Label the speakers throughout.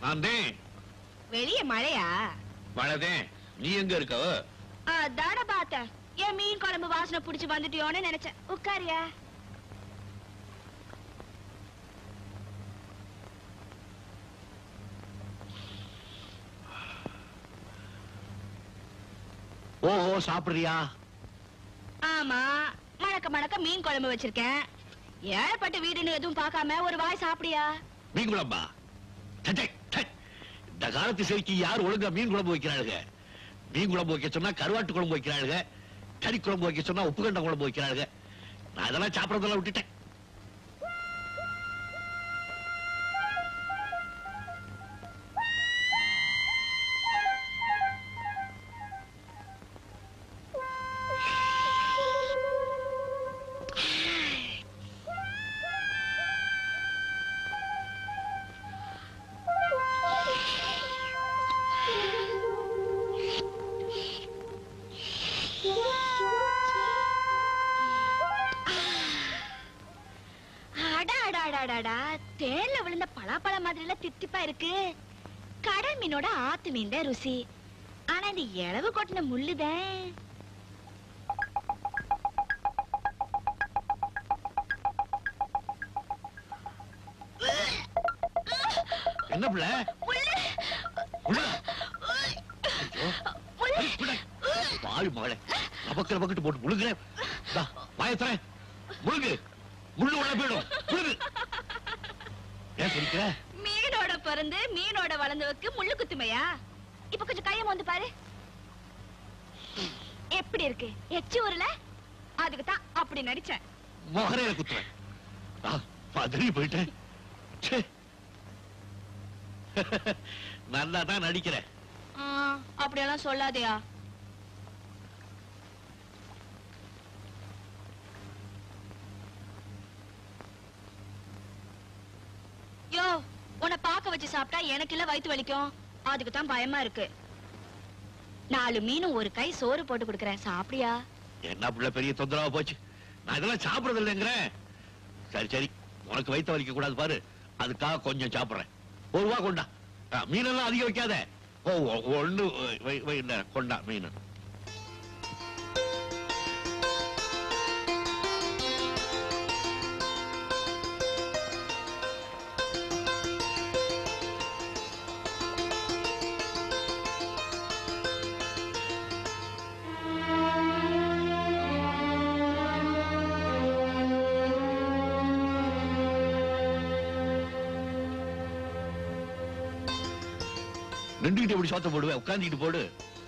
Speaker 1: நான் தான்
Speaker 2: வெளிய மழையா
Speaker 1: மழைதேன் நீ எங்க இருக்க
Speaker 2: அதான பார்த்தேன் என் மீன் குழம்பு வாசனை புடிச்சு வந்துட்டியோன்னு நினைச்சேன் உட்காரியா
Speaker 1: ஓஹோ சாப்பிடுறியா
Speaker 2: ஆமா மணக்க மணக்க மீன் குழம்பு வச்சிருக்கேன் ஏழப்பட்ட வீடுன்னு எதுவும் பார்க்காம ஒரு வாய் சாப்பிடியா
Speaker 1: மீன் குழம்பா சச்சை, சை. இந்த காலத்து செய்திக்கு யார் ஒழுங்கா மீன் குழம்பு வைக்கிறாளுங்க மீன் குழம்பு வைக்க சொன்னா கருவாட்டு குழம்பு வைக்கிறாளுங்க கறி குழம்பு வைக்க சொன்னா உப்பு கண்ட குழம்பு வைக்கிறாளுங்க நான் அதெல்லாம் சாப்பிடறதெல்லாம் விட்டுட்டேன்
Speaker 2: அடா அடா அடா அடாடா தேன்ல விழுந்த பலாப்பழ மாதிரி எல்லாம் தித்திப்பா இருக்கு கடல் மீனோட ஆத்து மீன் தான் ருசி ஆனா இந்த இளவு கொட்டின முள்ளுதான்
Speaker 1: என்ன பிள்ளை
Speaker 2: முள்ளு
Speaker 1: உள்ள.
Speaker 2: முள்ளு
Speaker 1: ஐய், பிள்ளை. வாய் மகளே நமக்கு நமக்கிட்டு போட்டு முழுங்குறேன் இந்தா, வாயை தரேன் முழுங்கு முள்ளு உள்ள போயிடும் முழுங்கு ஏன் சிரிக்கிற
Speaker 2: மீனோட பிறந்து மீனோட வளர்ந்தவக்கு முள்ளு குத்துமையா இப்ப கொஞ்சம் கையம் வந்து பாரு எப்படி இருக்கு எச்சி ஊர்ல அதுக்கு தான் அப்படி நடிச்சேன்
Speaker 1: மொகரையில குத்துவேன் ஆ, பதறி போயிட்டேன் ச்சே. நல்லா தான் நடிக்கிறேன்
Speaker 2: ஆ, அப்படியெல்லாம் சொல்லாதயா யோ உன்னை பார்க்க வச்சு சாப்பிட்டா எனக்கு இல்ல வயித்து வலிக்கும் அதுக்கு தான் பயமா இருக்கு நாலு மீனும் ஒரு கை சோறு போட்டு கொடுக்கறேன் சாப்பிடியா
Speaker 1: என்ன பிள்ளை பெரிய தொந்தரவா போச்சு நான் இதெல்லாம் சாப்பிடுறது இல்லைங்கிறேன் சரி சரி உனக்கு வயித்த வலிக்க கூடாது பாரு அதுக்காக கொஞ்சம் சாப்பிடுறேன் ஒரு ரூபா கொண்டா ஆ, மீனெல்லாம் அதிகம் வைக்காத ஓ ஒ- ஒண்ணு வை வை இந்த கொண்டா மீன் நின்றுகிட்டு இப்படி சோத்த போடுவேன் உட்காந்துக்கிட்டு போடு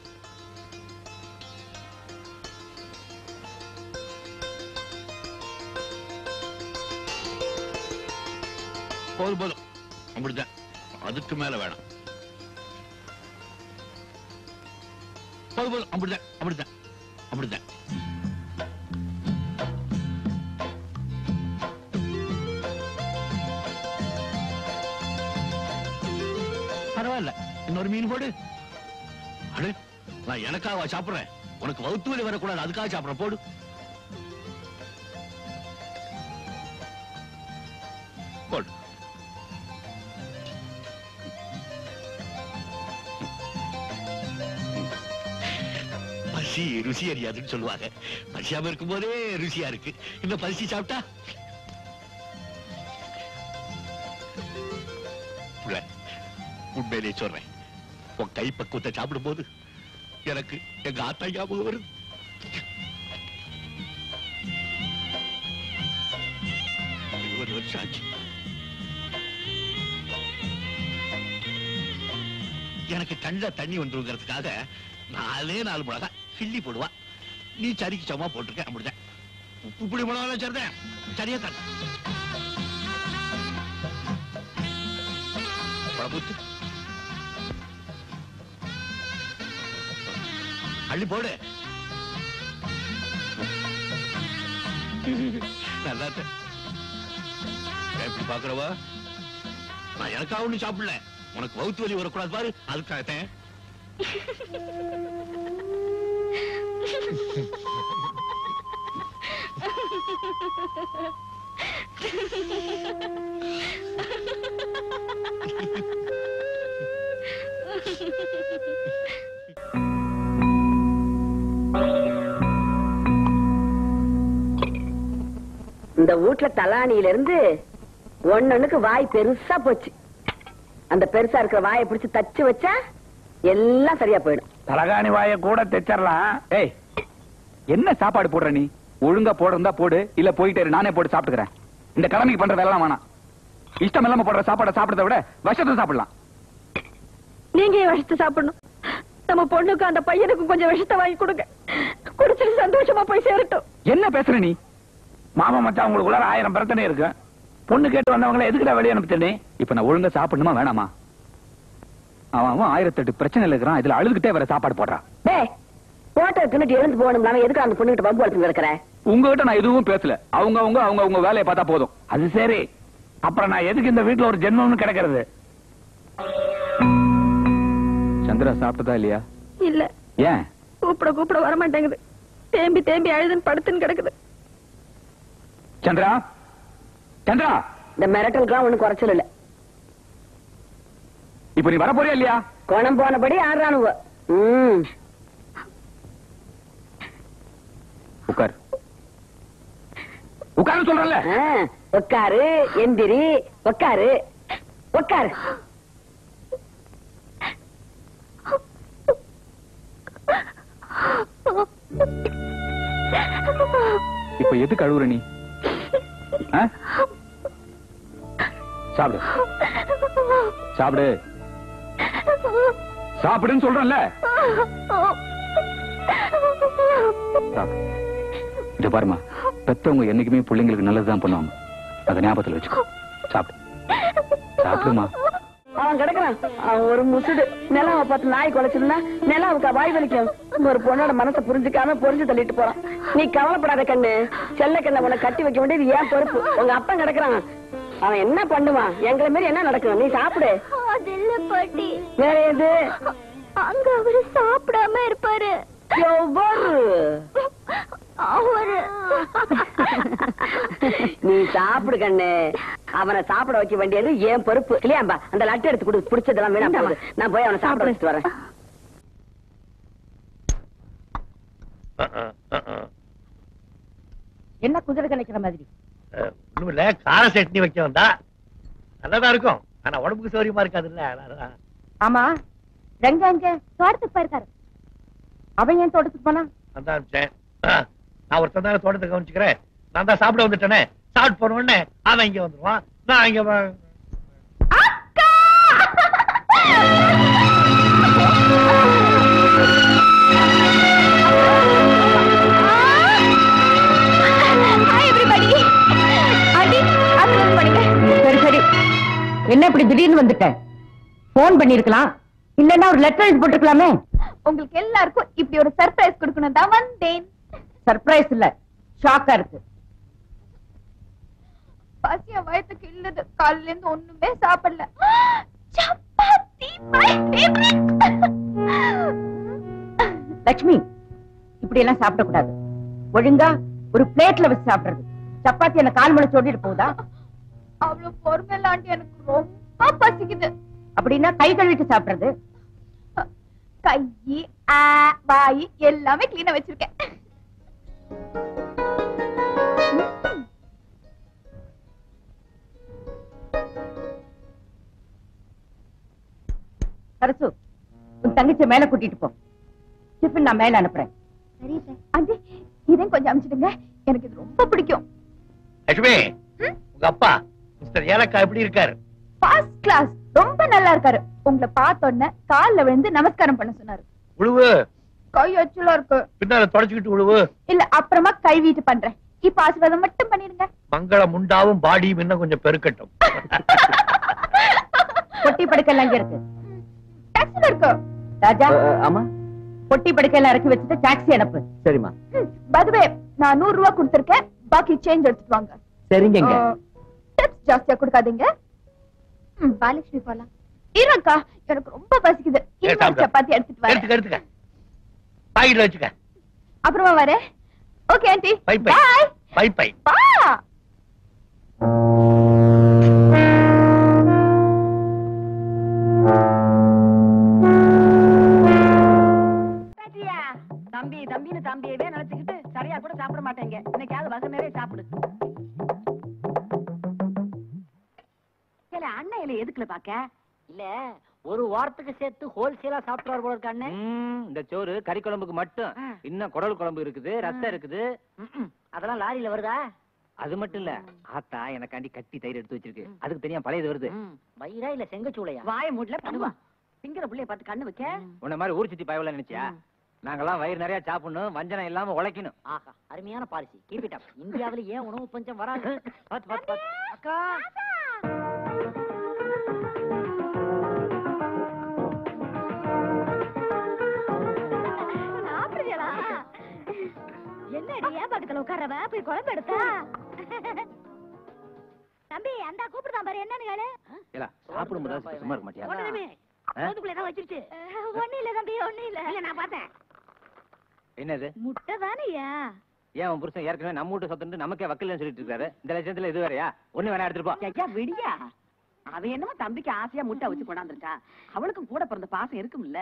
Speaker 1: போதும் போதும் அப்படித்தான் அதுக்கு மேல வேணாம் போதும் போதும் அப்படித்தான் அப்படித்தான் அப்படித்தான் பரவாயில்ல இன்னொரு மீன் போடு அடு நான் எனக்காக சாப்பிடுறேன் உனக்கு வவுத்து வலி வரக்கூடாது அதுக்காக சாப்பிடுறேன் போடு போடு பசி ருசி அறியாதுன்னு சொல்லுவாங்க பசியாம இருக்கும் போதே ருசியா இருக்கு இந்த பசி சாப்பிட்டா புள்ள, உண்மையிலே சொல்றேன் உன் கை பக்குவத்தை சாப்பிடும் போது எனக்கு எங்க ஆத்தா ஞாபகம் வருது இருபது வருஷம் ஆச்சு எனக்கு கண்ட தண்ணி வந்துருங்கிறதுக்காக நாலே நாலு மிளகா கிள்ளி போடுவா நீ சரிக்கு சமமா போட்டிருக்க அப்படிதான் உப்பு புளி மிளகா சரிதான் சரியா தான் குழம்புத்து அள்ளி போடு நல்லா இருக்கு. ஏன் இப்படி பாக்குறவா நான் எனக்காக ஒண்ணு சாப்பிடல உனக்கு வவுத்து வலி வரக்கூடாது பாரு அதுக்காகத்தான்
Speaker 3: வீட்ல தலானியில இருந்து ஒன்னொன்னுக்கு வாய் பெருசா போச்சு அந்த பெருசா இருக்கிற வாயை பிடிச்சு தச்சு வச்சா எல்லாம் சரியா போயிடும்
Speaker 4: தலகாணி வாய கூட தைச்சிடலாம் ஏய் என்ன சாப்பாடு போடுற நீ ஒழுங்கா போடுறதா போடு இல்ல போயிட்டே இரு, நானே போட்டு சாப்பிட்டுக்கிறேன் இந்த கடமைக்கு பண்ற வேலை வேணாம் இஷ்டம் இல்லாம போடுற சாப்பாடை சாப்பிடறத விட விஷத்தை சாப்பிடலாம்
Speaker 3: நீங்க ஏன் விஷத்தை சாப்பிடணும் நம்ம பொண்ணுக்கு அந்த பையனுக்கு கொஞ்சம் விஷத்தை வாங்கி கொடுங்க குடிச்சிட்டு சந்தோஷமா போய் சேரட்டும்
Speaker 4: என்ன பேசுற நீ மாமா மச்சான் உங்களுக்குள்ள ஆயிரம் பிரச்சனை இருக்கு பொண்ணு கேட்டு வந்தவங்கள எதுக்குடா வெளியே அனுப்பிச்சே இப்ப நான் ஒழுங்கா சாப்பிடணுமா வேணாமா அவன் அவன் ஆயிரத்தெட்டு பிரச்சனை இருக்கிறான் இதுல அழுதுகிட்டே வேற சாப்பாடு போடுறான்
Speaker 3: டேய் போட்டோ தின்னுட்டு எழுந்து போகணும் நாம எதுக்கு அந்த பொண்ணுகிட்ட பம்பு வளர்த்து கிடக்குற
Speaker 4: உங்ககிட்ட நான் எதுவும் பேசல அவங்க அவங்க அவங்க அவங்க வேலையை பார்த்தா போதும்
Speaker 5: அது சரி அப்புறம் நான் எதுக்கு இந்த வீட்டுல ஒரு ஜென்மம்னு கிடக்கிறது
Speaker 4: சந்திரா சாப்பிட்டதா இல்லையா
Speaker 3: இல்ல
Speaker 4: ஏன்
Speaker 3: கூப்பிட கூப்பிட வர மாட்டேங்குது தேம்பி தேம்பி அழுதுன்னு படுத்துன்னு கிடக்குது
Speaker 4: சந்திரா சந்திரா
Speaker 3: இந்த மிரட்டலுக்குலாம் ஒண்ணும் குறைச்சல் இல்ல
Speaker 4: இப்ப நீ வர போறியா இல்லையா
Speaker 3: குணம் போனபடி ஆடுறானுவ ம்
Speaker 4: உட்கார் உட்காரு சொல்றல
Speaker 3: ஆ, உக்காரு எந்திரி உக்காரு உக்காரு
Speaker 4: இப்ப எது கழுவுற நீ ஆ? சாப்பிடு சாப்பிடு சாப்பிடுன்னு சொல்றேன்ல சாப்பிடு. இது பாருமா பெத்தவங்க என்னைக்குமே பிள்ளைங்களுக்கு நல்லதுதான் பண்ணுவாங்க அதை ஞாபகத்துல வச்சுக்கோ சாப்பிடு சாப்பிடுமா
Speaker 3: அவன் கிடக்குறான் அவன் ஒரு முசுடு நிலாவை பார்த்து நாய் குலைச்சிருந்தா நிலாவுக்கு வாய் வலிக்கும் ஒரு பொண்ணோட மனசை புரிஞ்சுக்காம புரிஞ்சு தள்ளிட்டு போறான் நீ கவலைப்படாத கண்ணு செல்ல கண்ணை உன்னை கட்டி வைக்க வேண்டியது ஏன் பொறுப்பு உங்க அப்பன் கிடக்குறான் அவன் என்ன பண்ணுவான் எங்களை மாரி என்ன நடக்கும் நீ சாப்பிடு
Speaker 2: அதில்ல பாட்டி
Speaker 3: வேற எது
Speaker 2: அங்க அவரு சாப்பிடாம இருப்பாரு
Speaker 3: எவ்வளவு
Speaker 2: அவரு
Speaker 3: நீ சாப்பிடு கண்ணு அவனை சாப்பிட வைக்க வேண்டியது ஏன் பொறுப்பு இல்லையாம்பா அந்த லட்டு எடுத்து கொடு பிடிச்சதெல்லாம் வேணாம் போகுது. நான் போய் அவனை சாப்பிட வச்சுட்டு வரேன்
Speaker 6: என்ன குதிரை கலைக்கிற மாதிரி
Speaker 1: ஒண்ணும் இல்ல கார சட்னி வைக்க வந்தா நல்லதா இருக்கும் ஆனா உடம்புக்கு சௌரியமா இருக்காதுல்ல அதான்.
Speaker 6: ஆமா ரெங்க எங்க தோட்டத்துக்கு போயிருக்காரு அவன் ஏன் தோட்டத்துக்கு போனா
Speaker 1: நான் தான் அனுப்பிச்சேன். நான் ஒருத்தன் தானே தோட்டத்தை கவனிச்சுக்கிறேன் நான் தான் சாப்பிட வந்துட்டேனே சாப்பிட்டு போன உடனே அவன் இங்க வந்துருவான் நான் இங்க வ-
Speaker 2: ஹாய் எவ்ரிபடி ஆண்டி அசல் பண்ணுங்க
Speaker 6: சரி சரி என்ன இப்படி திடீர்னு வந்துட்ட போன் பண்ணிருக்கலாம் இல்லன்னா ஒரு லெட்டர் எழுதி போட்டுருக்கலாமே
Speaker 2: உங்களுக்கு எல்லாருக்கும் இப்படி ஒரு சர்ப்ரைஸ் கொடுக்கணும் தான் வந்தேன்
Speaker 6: சர்ப்ரைஸ் இல்ல ஷாக்கா இருக்கு
Speaker 2: பசிய வயத்துக்கு இல்லது காலையில இருந்து ஒண்ணுமே சாப்பிடல சப்பாத்தி my favorite.
Speaker 6: லட்சுமி இப்படி எல்லாம் சாப்பிட கூடாது ஒழுங்கா ஒரு பிளேட்ல வச்சு சாப்பிடுறது சப்பாத்தி என்ன கால் மணி சோடிட்டு போகுதா
Speaker 2: அவ்வளவு பொறுமையில ஆண்டி எனக்கு ரொம்ப பசிக்குது
Speaker 6: அப்படின்னா கை கழுவிட்டு சாப்பிடுறது
Speaker 2: கை ஆ, வாய் எல்லாமே கிளீனா வச்சிருக்கேன்
Speaker 6: சரசு உன் தங்கச்சியை மேல கூட்டிட்டு போ டிஃபன் நான் மேல அனுப்புறேன்
Speaker 2: சரி சார் ஆண்டி இதையும் கொஞ்சம் அமிச்சிடுங்க எனக்கு இது ரொம்ப பிடிக்கும்
Speaker 1: லட்சுமி உங்க அப்பா மிஸ்டர் ஏலக்கா எப்படி இருக்காரு
Speaker 2: ஃபர்ஸ்ட் கிளாஸ் ரொம்ப நல்லா இருக்காரு உங்களை பார்த்த உடனே கால்ல விழுந்து நமஸ்காரம் பண்ண சொன்னாரு
Speaker 1: உழுவு
Speaker 2: கை எச்சலா இருக்கு
Speaker 1: பின்னால தொடச்சுக்கிட்டு உழுவு
Speaker 2: இல்ல அப்புறமா கை வீட்டு பண்றேன் இப்ப ஆசீர்வாதம் மட்டும் பண்ணிடுங்க
Speaker 1: மங்கள முண்டாவும் பாடியும் இன்னும் கொஞ்சம் பெருக்கட்டும்
Speaker 6: பொட்டி படுக்கையெல்லாம் இங்க இருக்கு
Speaker 2: டாக்ஸில இருக்கு
Speaker 6: ராஜா
Speaker 4: ஆமா
Speaker 6: பொட்டி படுக்கையெல்லாம் இறக்கி வச்சுட்டு டாக்ஸி அனுப்பு
Speaker 4: சரிம்மா
Speaker 2: பதுவே நான் நூறு ரூபாய் கொடுத்திருக்கேன் பாக்கி சேஞ்ச் எடுத்துட்டு வாங்க
Speaker 4: சரிங்க
Speaker 2: டிப்ஸ் ஜாஸ்தியா கொடுக்காதீங்க ம், பாலகிருஷ்ணி போலாம் இருக்கா எனக்கு ரொம்ப பசிக்குது இன்னொரு
Speaker 1: சாப்பிடு.
Speaker 2: சப்பாத்தி எடுத்துட்டு வரேன்
Speaker 1: எடுத்துக்க எடுத்துக்க பாக்கெட்ல வச்சுக்க
Speaker 2: அப்புறமா வரேன் okay aunty
Speaker 1: bye bye
Speaker 2: bye
Speaker 1: bye bye
Speaker 2: பா
Speaker 3: தம்பி தம்பின்னு தம்பியவே நினைச்சுக்கிட்டு சரியா கூட சாப்பிட மாட்டேங்க இன்னைக்காவது வகை நிறைய சாப்பிடு சரி அண்ணன் இல்ல எதுக்குல பாக்க
Speaker 7: இல்ல ஒரு வாரத்துக்கு சேர்த்து ஹோல்சேலா சாப்பிட்டுறாரு போல இருக்க அண்ணன்
Speaker 8: ம், இந்த சோறு கறி குழம்புக்கு மட்டும்
Speaker 7: ஆ.
Speaker 8: இன்னும் குடல் குழம்பு இருக்குது ரசம் இருக்குது
Speaker 7: ம்ம். அதெல்லாம் லாரியில வருதா
Speaker 8: அது மட்டும் இல்ல ஆத்தா எனக்காண்டி கட்டி தயிர் எடுத்து வச்சிருக்கு அதுக்கு தனியா பழையது வருது
Speaker 7: ம். வயிறா இல்ல செங்கச்சூளையா
Speaker 3: வாய மூடல பண்ணுவா திங்கிற புள்ளைய பார்த்து கண்ணு வைக்க
Speaker 8: உன்ன மாதிரி ஊர் சுத்தி பயவல நினைச்சியா நாங்கெல்லாம் வயிறு நிறைய சாப்பிடணும் வஞ்சனம் இல்லாம உழைக்கணும்
Speaker 7: ஆஹா அருமையான பாலிசி கீப் இட் அப் இந்தியாவுல ஏன் உணவு பஞ்சம் வராது பாத்து பாத்து பாத்து அக்கா
Speaker 2: சாப்பிடுறீங்களா என்னடி ஏன் பக்கத்துல உட்காரவ போய் குழம்பு எடுத்தா தம்பி அந்த கூப்பிடுதான் பாரு என்னன்னு கேளு
Speaker 8: இல்ல சாப்பிடும் போது சும்மா இருக்க மாட்டியா ஆ?
Speaker 7: ஏதாவது வச்சிருச்சு
Speaker 2: ஒண்ணு இல்ல தம்பி ஒண்ணு இல்ல
Speaker 7: நான் பார்த்தேன்
Speaker 8: என்னது
Speaker 2: முட்டை தானேயா
Speaker 8: ஏன் உன் புருஷன் ஏற்கனவே நம்ம வீட்டு சொத்துன்னு நமக்கே வக்கீல்னு சொல்லிட்டு இருக்காரு இந்த லட்சத்துல இது வேறயா ஒண்ணு வேணா எடுத்துட்டு போ
Speaker 3: ஐயா விடியா அவ என்னமோ தம்பிக்கு ஆசையா முட்டை வச்சு கொண்டாந்துருக்கா அவளுக்கும் கூட பிறந்த பாசம் இருக்கும்ல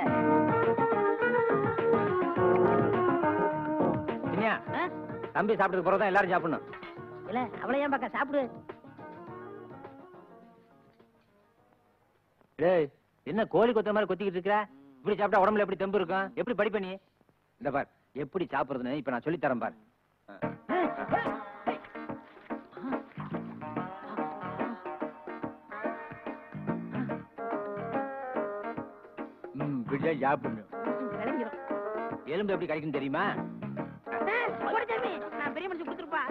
Speaker 8: இனியா தம்பி சாப்பிட்டதுக்கு பிறகு தான் எல்லாரும் சாப்பிடணும்
Speaker 7: இல்ல அவளை ஏன் பாக்க சாப்பிடு
Speaker 8: டேய் என்ன கோழி கொத்த மாதிரி கொத்திக்கிட்டு இருக்கற இப்படி சாப்பிட்டா உடம்புல எப்படி தெம்பு இருக்கும் எப்படி படிப்ப நீ இந்த பார் எப்படி சாப்பிடுறதுன்னு இப்ப நான் சொல்லி தரேன் பார் ம், இப்படிதான் சாப்பிடணும்
Speaker 7: விளங்கிரும்
Speaker 8: எலும்பு எப்படி கிடைக்கும் தெரியுமா
Speaker 7: போடு தம்பி நான் பெரிய மனுஷன் கொடுத்துருப்பா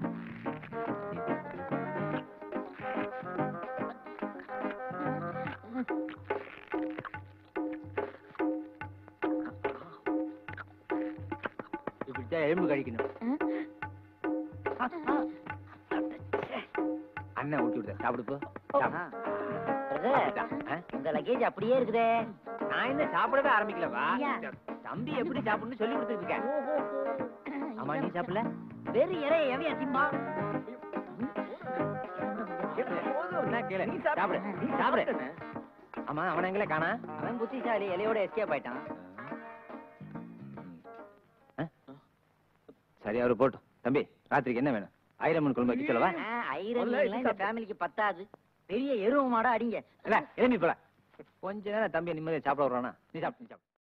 Speaker 8: இப்படித்தான் எலும்பு கழிக்கணும் அண்ணன் ஊட்டி விடுத சாப்பிடு போ சாப்பிடு. சாப்பிட்டுட்டா. ஆ?
Speaker 7: உங்க லக்கேஜ் அப்படியே இருக்குதே
Speaker 8: நான் என்ன சாப்பிடவே ஆரம்பிக்கலவா
Speaker 7: ஐயா.
Speaker 8: தம்பி எப்படி சாப்பிடணும்னு சொல்லி கொடுத்துட்டு இருக்கேன் ஆமா நீ சாப்பிடல
Speaker 7: வெறும் இறைய எவையா திம்பா
Speaker 8: என்ன கேளு சாப்பிடு சாப்பிடு ஆமா அவன எங்களை காணா
Speaker 7: அவன் புத்திசாலி இலையோட எஸ்கேப் ஆயிட்டான்
Speaker 8: சரி அவரு போட்டும் தம்பி ராத்திரிக்கு என்ன வேணும் ஆயிரம் குழம்பு வைக்க சொல்லவா
Speaker 7: ஆ, ஐரன் மீன்லாம் இந்த ஃபேமிலிக்கு பத்தாது பெரிய எருவ மாடா அடிங்க
Speaker 8: இல்ல எழுப்பி போல கொஞ்ச நேரம் தம்பியை நிம்மதியா சாப்பிட வர்றானா நீ சாப்பிடு நீ சாப்பிடு